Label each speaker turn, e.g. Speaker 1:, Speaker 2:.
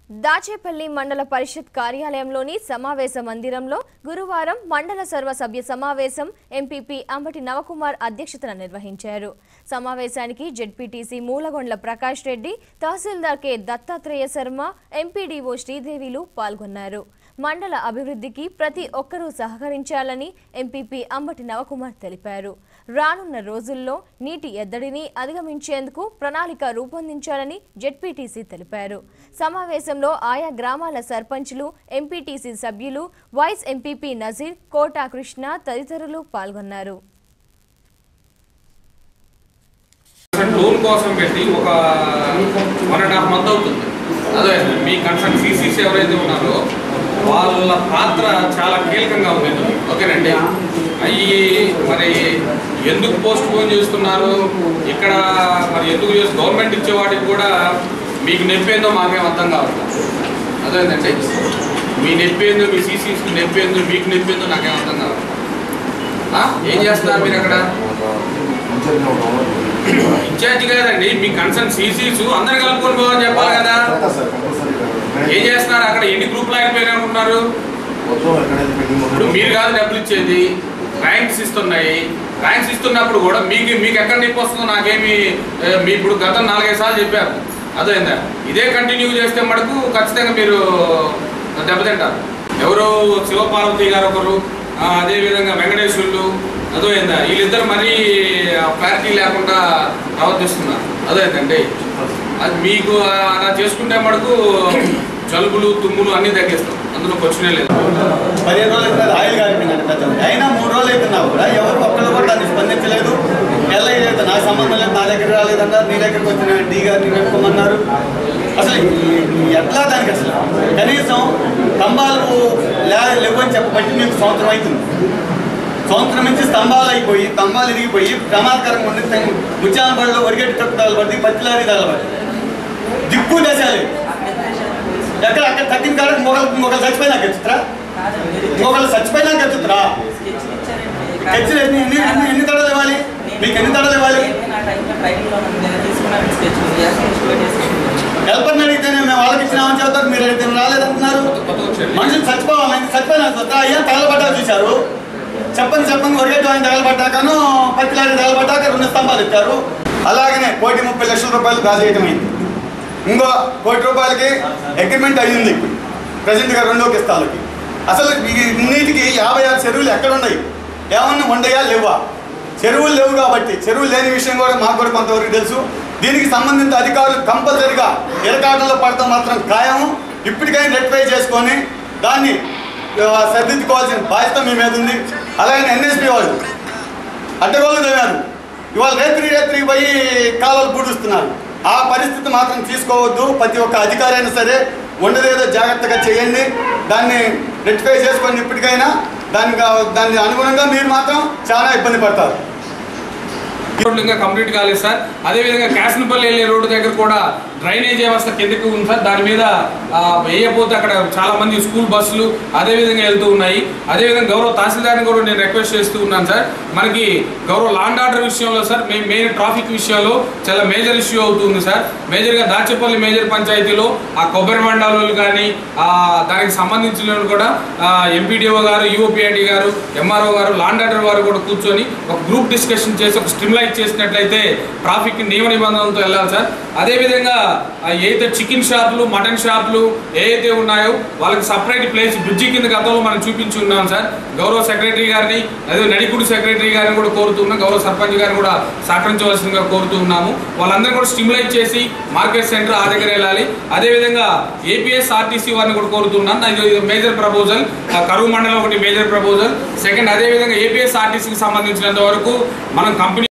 Speaker 1: దాచేపల్లి మండల పరిషత్ కార్యాలయంలోని సమావేశ మందిరంలో గురువారం మండల సర్వ సభ్య సమావేశం ఎంపీపీ అంబటి నవకుమార్ అధ్యక్షతన నిర్వహించారు సమావేశానికి ZPTC Mulagondla Prakash Reddy tahsildar K Dattatreya Sharma MPDO శ్రీదేవిలు పాల్గొన్నారు మండల అభివృద్ధికి ప్రతి ఒక్కరూ సహకరించాలని ఎంపీపీ అంబటి నవకుమార్ తెలిపారు రానున్న రోజుల్లో నీటి ఎద్దడిని అధిగమించేందుకు ప్రణాళిక రూపొందించాలని జెడ్పీటీసీ తెలిపారు సమావేశంలో ఆయా గ్రామాల సర్పంచులు ఎంపీటీసీ సభ్యులు వైస్ ఎంపీపీ నజీర్ కోటా కృష్ణ తదితరులు పాల్గొన్నారు
Speaker 2: లోన్ కోసం పెట్టి ఒక వన్ అండ్ హాఫ్ మంత్ అవుతుంది అదే మీ కన్సర్న్ సీసీసీ ఎవరైతే ఉన్నారో వాళ్ళ పాత్ర చాలా కీలకంగా ఉంది ఓకేనండి అవి మరి ఎందుకు పోస్ట్ పోన్ చేస్తున్నారు ఇక్కడ మరి ఎందుకు చేసి గవర్నమెంట్ ఇచ్చే వాటికి కూడా మీకు నొప్పేందో మాకేం అర్థం కావాలి అదేంటండి మీ నొప్పేందో మీ సీసీసీ నొప్పేందో మీకు నొప్పేందో నాకేం అర్థం కావాలి ఆ? ఏం చేస్తున్నారు మీరు అక్కడ ఇన్ఛార్జ్ కాదండి మీ కన్సర్న్ సీసీస్ అందరు కలుపుకొని పోవని చెప్పాలి కదా ఏం చేస్తున్నారు అక్కడ ఎన్ని గ్రూపులు అయిపోయినా అనుకుంటున్నారు ఇప్పుడు మీరు కాదు డబ్బులు ఇచ్చేది ర్యాంక్స్ ఇస్తున్నాయి ర్యాంక్స్ ఇస్తున్నప్పుడు కూడా మీకు మీకు ఎక్కడ నొప్పి వస్తుందో నాకేమి ఏ, మీ ఇప్పుడు గత నాలుగైదు సార్లు చెప్పారు అదేందా ఇదే కంటిన్యూ చేస్తే మటుకు ఖచ్చితంగా మీరు దెబ్బతింటారు ఎవరు శివపార్వతి గారు ఒకరు ఆ, అదేవిధంగా వెంకటేశ్వర్లు అదేందా వీళ్ళిద్దరు మరీ క్లారిటీ లేకుండా ప్రవర్తిస్తున్నారు అదేంటండి అది మీకు అలా చేసుకుంటే మటుకు జలుబులు తుమ్ములు అన్నీ తగ్గిస్తాం అందులో క్వశ్చనే లేదు
Speaker 3: పదిహేను రోజుల క్రితం ఆయిల్ కాలిపోయిందంట పెద్దది అయినా మూడు రోజులు అవుతున్నా కూడా ఎవరు ఒక్కరు కూడా దాన్ని స్పందించలేదు ఎలా అయితే నాకు సంబంధం లేదు నా దగ్గర రాలేదన్నారు నీ దగ్గరకు వచ్చిన డి గారిని పెట్టుకోమన్నారు అసలు ఈ- ఈ ఎట్లా దానికి అసలు కనీసం స్తంభాలు లే లేవని చెప్పబట్టి మీకు సంవత్సరం అవుతుంది సంవత్సరం నుంచి స్తంభాలు అయిపోయి స్తంభాలు ఇరిగిపోయి ప్రమాదకరంగా ఉండి ముత్యాల బడిలో ఒరిగేటి తప్పుదాలు పడి పచ్చిలారి దాలు పడి దిక్కు దశాలు ఎక్కడ అక్కడ తగ్గిన కాడ మొగలు మొగలు చచ్చిపోయినాక ఎత్తుతురా మొగలు చచ్చిపోయినాక ఎత్తుతురా ఖర్చులు ఎన్ని ఎన్ని ఎన్ని ఎన్ని తడలు ఇవ్వాలి మీకు ఎన్ని తడలు ఇవ్వాలి హెల్పర్ని అడిగితేనే మేము వాళ్ళకి ఇచ్చినామని చెబుతారు మీరు అడిగితే రాలేదంటున్నారు మనుషులు చచ్చిపోవాలి చచ్చిపోయినా వద్దా అయ్యా తగలబడ్డా చూశారు చెప్పండి చెప్పండి ఒరిగేటు ఆయన తగలబడ్డాకను పత్తిలారి తగలబడ్డాక రెండు స్తంభాలు ఇచ్చారు అలాగనే కోటి ముప్పై లక్షల రూపాయలు గాజేయటం అయింది ఇంకో కోటి రూపాయలకి అగ్రిమెంట్ అయ్యింది ఇప్పుడు ప్రజెంట్గా రెండో కిస్తాలకి అసలు ఈ నీటికి యాభై ఆరు చెరువులు ఎక్కడ ఉన్నాయి ఏమన్నా ఉండయా లేవా చెరువులు లేవు కాబట్టి చెరువులు లేని విషయం కూడా మాకు కూడా కొంతవరకు తెలుసు దీనికి సంబంధిత అధికారులు కంపల్సరిగా ఇరకాటంలో పడతాం మాత్రం ఖాయము ఇప్పటికైనా రెక్టిఫై చేసుకొని దాన్ని ఆ, సరిదిద్దుకోవాల్సిన బాధ్యత మీ మీద ఉంది అలాగే ఎన్ఎస్పి వాళ్ళు అడ్డగోళ్ళు తవ్వారు ఇవాళ రేత్రి రేత్రి పోయి కాలువలు పూడుస్తున్నారు ఆ పరిస్థితి మాత్రం తీసుకోవద్దు ప్రతి ఒక్క అధికారి అయినా సరే ఉండదేదో జాగ్రత్తగా చేయండి దాన్ని రెక్టిఫై చేసుకొని ఇప్పటికైనా దానికి దాని అనుగుణంగా మీరు మాత్రం చాలా ఇబ్బంది పడతారు
Speaker 2: రోడ్లు ఇంకా కంప్లీట్ కాలేదు సార్ అదేవిధంగా కాసినపల్లి వెళ్ళే రోడ్డు దగ్గర కూడా డ్రైనేజ్ వ్యవస్థ కిందకి ఉంది సార్ దాని మీద ఆ, వేయకపోతే అక్కడ చాలా మంది స్కూల్ బస్సులు అదేవిధంగా వెళ్తూ ఉన్నాయి అదేవిధంగా గౌరవ తహసీల్దార్ని కూడా నేను రిక్వెస్ట్ చేస్తూ ఉన్నాను సార్ మనకి గౌరవ లాండ్ ఆర్డర్ విషయంలో సార్ మేము మెయిన్ ట్రాఫిక్ విషయంలో చాలా మేజర్ ఇష్యూ అవుతుంది సార్ మేజర్గా దాచేపల్లి మేజర్ పంచాయతీలో ఆ కొబ్బరి మండలాలు కానీ ఆ, దానికి సంబంధించిన వాళ్ళు కూడా ఎంపీడీఓ గారు యూఓపిఐడి గారు ఎంఆర్ఓ గారు లాండ్ ఆర్డర్ వారు కూడా కూర్చొని ఒక గ్రూప్ డిస్కషన్ చేసి ఒక స్ట్రిమ్లైట్ చేసినట్లయితే ట్రాఫిక్ నియమ నిబంధనలతో వెళ్ళాలి సార్ అదేవిధంగా ఆ, ఏదైతే చికెన్ షాపులు మటన్ షాపులు ఏదైతే ఉన్నాయో వాళ్ళకి సపరేట్ ప్లేస్ బ్రిడ్జి కింద గతంలో మనం చూపించి ఉన్నాం సార్ గౌరవ సెక్రటరీ గారిని అదే నడికుడి సెక్రటరీ గారిని కూడా కోరుతున్నాం గౌరవ సర్పంచ్ గారిని కూడా సహకరించవలసిందిగా కోరుతూ ఉన్నాము వాళ్ళందరూ కూడా స్టిమ్యులేట్ చేసి మార్కెట్ సెంటర్ ఆ దగ్గర వెళ్ళాలి అదేవిధంగా ఏపీఎస్ ఆర్టీసీ వారిని కూడా కోరుతున్నాను ఇది మేజర్ ప్రపోజల్ కరువు మండలం ఒకటి మేజర్ ప్రపోజల్ సెకండ్ అదేవిధంగా ఏపీఎస్ ఆర్టీసీకి సంబంధించినంత వరకు మనం కంపెనీ